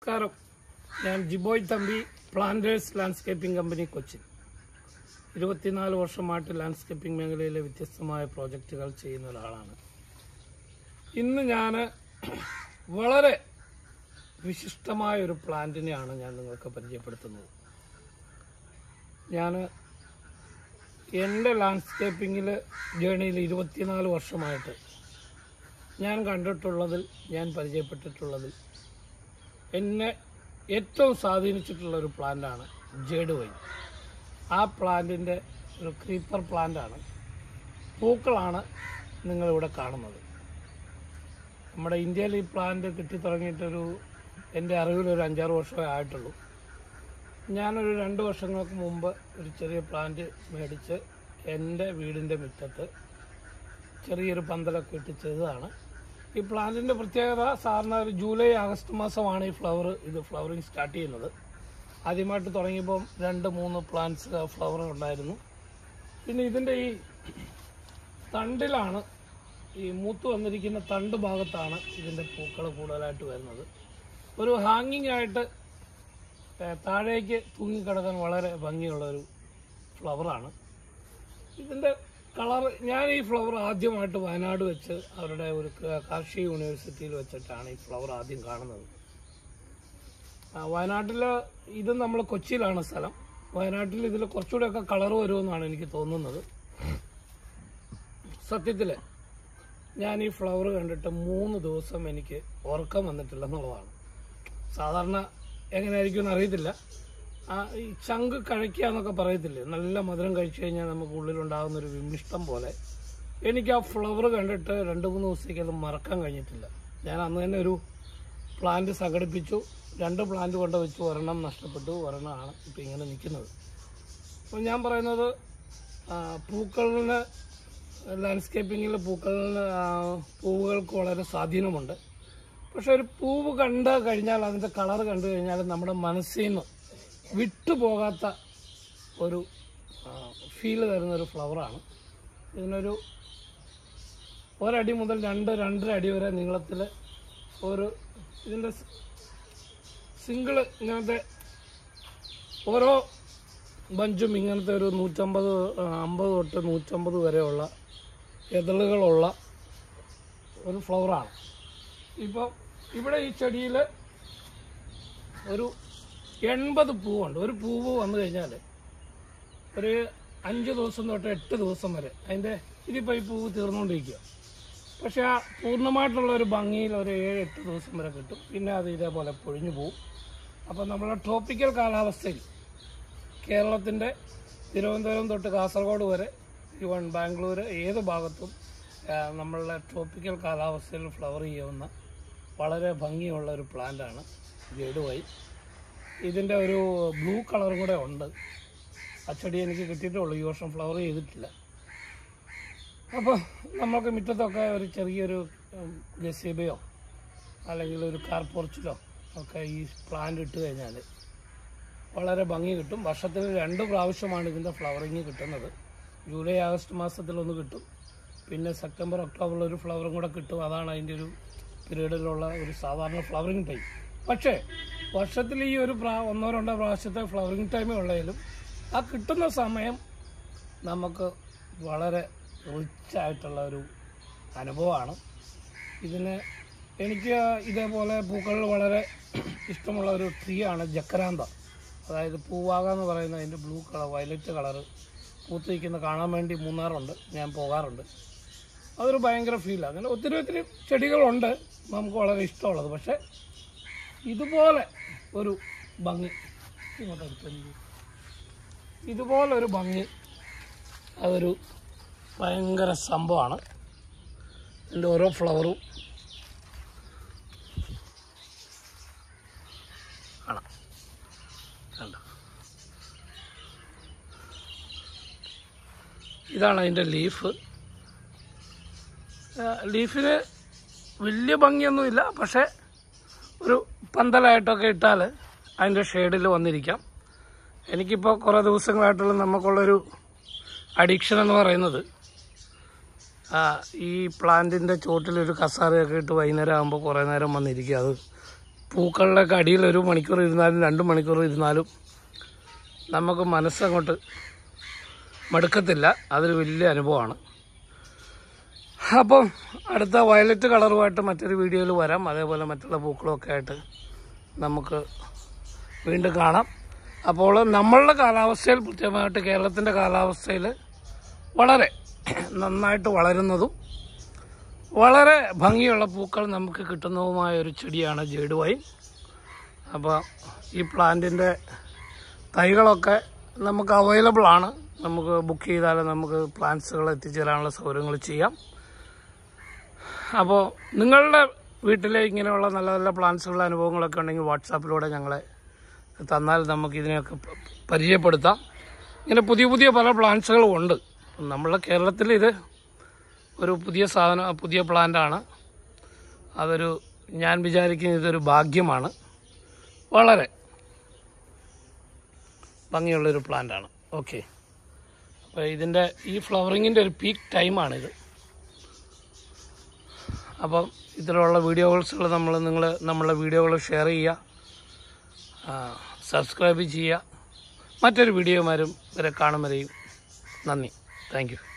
നമസ്കാരം ഞാൻ Jiboy Thampi planters landscaping company Cochin ഇരുപത്തിനാല് വർഷമായിട്ട് ലാൻഡ്സ്കേപ്പിംഗ് മേഖലയിലെ വ്യത്യസ്തമായ പ്രോജക്റ്റുകൾ ചെയ്യുന്ന ഒരാളാണ് ഇന്ന് ഞാൻ വളരെ വിശിഷ്ടമായ ഒരു പ്ലാന്റിനെയാണ് ഞാൻ നിങ്ങൾക്ക് പരിചയപ്പെടുത്തുന്നത് ഞാൻ എൻ്റെ ലാൻഡ്സ്കേപ്പിങ്ങിൽ ജേണിയിൽ ഇരുപത്തിനാല് വർഷമായിട്ട് ഞാൻ കണ്ടിട്ടുള്ളതിൽ ഞാൻ പരിചയപ്പെട്ടിട്ടുള്ളതിൽ എന്നെ ഏറ്റവും സ്വാധീനിച്ചിട്ടുള്ള ഒരു പ്ലാന്റാണ് ജേഡ് വൈൻ ആ പ്ലാന്റിൻ്റെ ഒരു ക്രീപ്പർ പ്ലാന്റാണ് പൂക്കളാണ് നിങ്ങളിവിടെ കാണുന്നത് നമ്മുടെ ഇന്ത്യയിൽ ഈ പ്ലാന്റ് കിട്ടിത്തുടങ്ങിയിട്ടൊരു എൻ്റെ അറിവിൽ ഒരു അഞ്ചാറ് വർഷമേ ആയിട്ടുള്ളൂ ഞാനൊരു രണ്ട് വർഷങ്ങൾക്ക് മുമ്പ് ഒരു ചെറിയ പ്ലാന്റ് മേടിച്ച് എൻ്റെ വീടിൻ്റെ മുറ്റത്ത് ചെറിയൊരു പന്തലൊക്കെ ഇട്ട് ചെയ്തതാണ് ഈ പ്ലാന്റിന്റെ പ്രത്യേകത സാറിന് ഒരു ജൂലൈ ആഗസ്റ്റ് മാസമാണ് ഈ ഫ്ലവർ ഇത് ഫ്ലവറിങ് സ്റ്റാർട്ട് ചെയ്യുന്നത് ആദ്യമായിട്ട് തുടങ്ങിയപ്പം രണ്ട് മൂന്ന് പ്ലാന്റ്സ് ഫ്ലവർ ഉണ്ടായിരുന്നു പിന്നെ ഇതിന്റെ ഈ തണ്ടിലാണ് ഈ മൂത്ത് വന്നിരിക്കുന്ന തണ്ട് ഭാഗത്താണ് ഇതിന്റെ പൂക്കൾ കൂടുതലായിട്ട് വരുന്നത് ഒരു ഹാങ്ങിങ് ആയിട്ട് ഏഹ്, താഴേക്ക് തൂങ്ങിക്കിടക്കാൻ വളരെ ഭംഗിയുള്ള ഒരു ഫ്ലവറാണ് ഇതിന്റെ കളർ ഞാൻ ഈ ഫ്ലവർ ആദ്യമായിട്ട് വയനാട് വെച്ച് അവരുടെ ഒരു ക- കാർഷിക യൂണിവേഴ്സിറ്റിയിൽ വെച്ചിട്ടാണ് ഈ ഫ്ലവർ ആദ്യം കാണുന്നത് ആ, വയനാട്ടില് ഇത് നമ്മൾ കൊച്ചിയിലാണ് സ്ഥലം വയനാട്ടിൽ ഇതിൽ കുറച്ചുകൂടെയൊക്കെ കളർ വരുമെന്നാണ് എനിക്ക് തോന്നുന്നത് സത്യത്തില് ഞാൻ ഈ ഫ്ലവർ കണ്ടിട്ട് മൂന്ന് ദിവസം എനിക്ക് ഉറക്കം വന്നിട്ടില്ല എന്നുള്ളതാണ് സാധാരണ എങ്ങനെയായിരിക്കും എന്ന് അറിയത്തില്ല ആ ഈ ചങ്ക് കഴിക്കുക എന്നൊക്കെ പറയത്തില്ലേ നല്ല മധുരം കഴിച്ചു കഴിഞ്ഞാൽ നമുക്ക് ഉള്ളിലുണ്ടാകുന്ന ഒരു വിമിഷ്ടം പോലെ എനിക്ക് ആ ഫ്ലവർ കണ്ടിട്ട് രണ്ട് മൂന്ന് ദിവസത്തേക്ക് അത് മറക്കാൻ കഴിഞ്ഞിട്ടില്ല ഞാൻ അന്ന് തന്നെ ഒരു പ്ലാന്റ് സംഘടിപ്പിച്ചു രണ്ട് പ്ലാന്റ് കൊണ്ട് വെച്ചു ഒരെണ്ണം നഷ്ടപ്പെട്ടു ഒരെണ്ണമാണ് ഇപ്പം ഇങ്ങനെ നിൽക്കുന്നത് അപ്പോൾ ഞാൻ പറയുന്നത് ആ, പൂക്കളിന് ലാൻഡ്സ്കേപ്പിങ്ങിൽ പൂക്കളിന് ആ, പൂവുകൾക്ക് വളരെ സ്വാധീനമുണ്ട് പക്ഷെ ഒരു പൂവ് കണ്ട് കഴിഞ്ഞാൽ അതിൻ്റെ കളർ കണ്ടു കഴിഞ്ഞാൽ നമ്മുടെ മനസ്സിൽ നിന്ന് വിട്ടുപോകാത്ത ഒരു ഫീല് തരുന്ന ഒരു ഫ്ലവറാണ് ഇതിനൊരു ഒരടി മുതൽ രണ്ട് രണ്ടര അടി വരെ നീളത്തിൽ ഒരു ഇതിൻ്റെ സിംഗിൾ ഇങ്ങനത്തെ ഓരോ ബഞ്ചും ഇങ്ങനത്തെ ഒരു നൂറ്റമ്പത് ആ, അമ്പത് തൊട്ട് നൂറ്റമ്പത് വരെയുള്ള എതളുകളുള്ള ഒരു ഫ്ലവറാണ് ഇപ്പോൾ ഇവിടെ ഈ ചെടിയിൽ ഒരു എൺപത് പൂവുണ്ട് ഒരു പൂവ് വന്നു കഴിഞ്ഞാൽ ഒരു അഞ്ച് ദിവസം തൊട്ട് എട്ട് ദിവസം വരെ അതിൻ്റെ ഇതിപ്പോൾ ഈ പൂവ് തീർന്നുകൊണ്ടിരിക്കുക പക്ഷെ ആ പൂർണ്ണമായിട്ടുള്ള ഒരു ഭംഗിയിൽ ഒരു ഏഴ് എട്ട് ദിവസം വരെ കിട്ടും പിന്നെ അത് ഇതേപോലെ പൊഴിഞ്ഞു പോകും അപ്പോൾ നമ്മളെ ട്രോപ്പിക്കൽ കാലാവസ്ഥയിൽ കേരളത്തിൻ്റെ തിരുവനന്തപുരം തൊട്ട് കാസർഗോഡ് വരെ ഈവൺ ബാംഗ്ലൂർ ഏത് ഭാഗത്തും ആ, നമ്മളുടെ ട്രോപ്പിക്കൽ കാലാവസ്ഥയിൽ ഫ്ലവർ ചെയ്യാവുന്ന വളരെ ഭംഗിയുള്ള ഒരു പ്ലാന്റാണ് ജേഡുവൈ ഇതിൻ്റെ ഒരു ബ്ലൂ കളറും കൂടെ ഉണ്ട് ആ ചെടി എനിക്ക് കിട്ടിയിട്ടുള്ളൂ ഈ വർഷം ഫ്ലവർ ചെയ്തിട്ടില്ല അപ്പോൾ നമുക്ക് മുറ്റത്തൊക്കെ ഒരു ചെറിയൊരു ഉം, ഗസീബയോ അല്ലെങ്കിൽ ഒരു കാർ പോർച്ചിലോ ഒക്കെ ഈ പ്ലാന്റ് ഇട്ട് കഴിഞ്ഞാൽ വളരെ ഭംഗി കിട്ടും വർഷത്തിൽ രണ്ട് പ്രാവശ്യമാണ് ഇതിൻ്റെ ഫ്ലവറിങ് കിട്ടുന്നത് ജൂലൈ ആഗസ്റ്റ് മാസത്തിലൊന്ന് കിട്ടും പിന്നെ സെപ്റ്റംബർ ഒക്ടോബറിൽ ഒരു ഫ്ലവറും കൂടെ കിട്ടും അതാണ് അതിൻ്റെ ഒരു പീരീഡിലുള്ള ഒരു സാധാരണ ഫ്ലവറിങ് ടൈം പക്ഷേ വർഷത്തിൽ ഈ ഒരു പ്രാ ഒന്നോ രണ്ടോ പ്രാവശ്യത്തെ ഫ്ലവറിങ് ടൈമേ ഉള്ളതിലും ആ കിട്ടുന്ന സമയം നമുക്ക് വളരെ റിച്ച് ആയിട്ടുള്ള ഒരു അനുഭവമാണ് ഇതിന് എനിക്ക് ഇതേപോലെ പൂക്കളിൽ വളരെ ഇഷ്ടമുള്ള ഒരു ട്രീ ആണ് ജക്കരാന്ത അതായത് പൂവാക എന്ന് പറയുന്ന അതിൻ്റെ ബ്ലൂ കളർ വയലറ്റ് കളറ് പൂത്ത് നിൽക്കുന്ന കാണാൻ വേണ്ടി മൂന്നാറുണ്ട് ഞാൻ പോകാറുണ്ട് അതൊരു ഭയങ്കര ഫീലാണ് അങ്ങനെ ഒത്തിരി ഒത്തിരി ചെടികളുണ്ട് നമുക്ക് വളരെ ഇഷ്ടമുള്ളത് പക്ഷേ ഇതുപോലെ ഒരു ഭംഗി ഇങ്ങോട്ട് അടുത്ത് എനിക്ക്. ഇതുപോലെ ഒരു ഭംഗി അതൊരു ഭയങ്കര സംഭവമാണ് എൻ്റെ ഓരോ ഫ്ലവറും കാണാം കണ്ടോ ഇതാണ് അതിൻ്റെ ലീഫ് ആ, ലീഫിന് വലിയ ഭംഗിയൊന്നുമില്ല പക്ഷേ ഒരു പന്തലായിട്ടൊക്കെ ഇട്ടാൽ അതിൻ്റെ ഷെയ്ഡിൽ വന്നിരിക്കാം എനിക്കിപ്പോൾ കുറേ ദിവസങ്ങളായിട്ടുള്ള നമുക്കുള്ളൊരു അഡിക്ഷൻ എന്ന് പറയുന്നത് ആ, ഈ പ്ലാന്റിൻ്റെ ചോട്ടിലൊരു കസാരയൊക്കെ ഇട്ട് വൈകുന്നേരം ആകുമ്പോൾ കുറേ നേരം വന്നിരിക്കുക അത് പൂക്കളുടെയൊക്കെ അടിയിൽ ഒരു മണിക്കൂർ ഇരുന്നാലും രണ്ട് മണിക്കൂർ ഇരുന്നാലും നമുക്ക് മനസ്സങ്ങോട്ട് മടുക്കത്തില്ല അതൊരു വലിയ അനുഭവമാണ് അപ്പം അടുത്ത വയലറ്റ് കളറുമായിട്ട് മറ്റൊരു വീഡിയോയിൽ വരാം അതേപോലെ മറ്റുള്ള പൂക്കളൊക്കെ ആയിട്ട് നമുക്ക് വീണ്ടും കാണാം അപ്പോൾ നമ്മളുടെ കാലാവസ്ഥയിൽ കൃത്യമായിട്ട് കേരളത്തിൻ്റെ കാലാവസ്ഥയിൽ വളരെ നന്നായിട്ട് വളരുന്നതും വളരെ ഭംഗിയുള്ള പൂക്കൾ നമുക്ക് കിട്ടുന്നതുമായ ഒരു ചെടിയാണ് ജേഡ് വൈൻ അപ്പോൾ ഈ പ്ലാന്റിൻ്റെ തൈകളൊക്കെ നമുക്ക് അവൈലബിൾ ആണ് നമുക്ക് ബുക്ക് ചെയ്താൽ നമുക്ക് പ്ലാന്റ്സുകൾ എത്തിച്ചേരാനുള്ള സൗകര്യങ്ങൾ ചെയ്യാം അപ്പോൾ നിങ്ങളുടെ വീട്ടിലെ ഇങ്ങനെയുള്ള നല്ല നല്ല പ്ലാന്റ്സുകളുടെ അനുഭവങ്ങളൊക്കെ ഉണ്ടെങ്കിൽ വാട്സാപ്പിലൂടെ ഞങ്ങളെ തന്നാൽ നമുക്ക് ഇതിനെയൊക്കെ പ- പരിചയപ്പെടുത്താം ഇങ്ങനെ പുതിയ പുതിയ പല പ്ലാന്റ്സുകളും ഉണ്ട് നമ്മളെ കേരളത്തിൽ ഇത് ഒരു പുതിയ സാധനം പുതിയ പ്ലാന്റാണ് അതൊരു ഞാൻ വിചാരിക്കുന്നത് ഇതൊരു ഭാഗ്യമാണ് വളരെ ഭംഗിയുള്ളൊരു പ്ലാന്റാണ് ഓക്കെ അപ്പോൾ ഇതിൻ്റെ ഈ ഫ്ലവറിങ്ങിൻ്റെ ഒരു പീക്ക് ടൈമാണിത് അപ്പം ഇതിലുള്ള വീഡിയോസുകൾ നമ്മൾ നിങ്ങൾ നമ്മളെ വീഡിയോകൾ ഷെയർ ചെയ്യുക സബ്സ്ക്രൈബ് ചെയ്യുക മറ്റൊരു വീഡിയോമാരും വരെ കാണും വരെയും നന്ദി താങ്ക് യു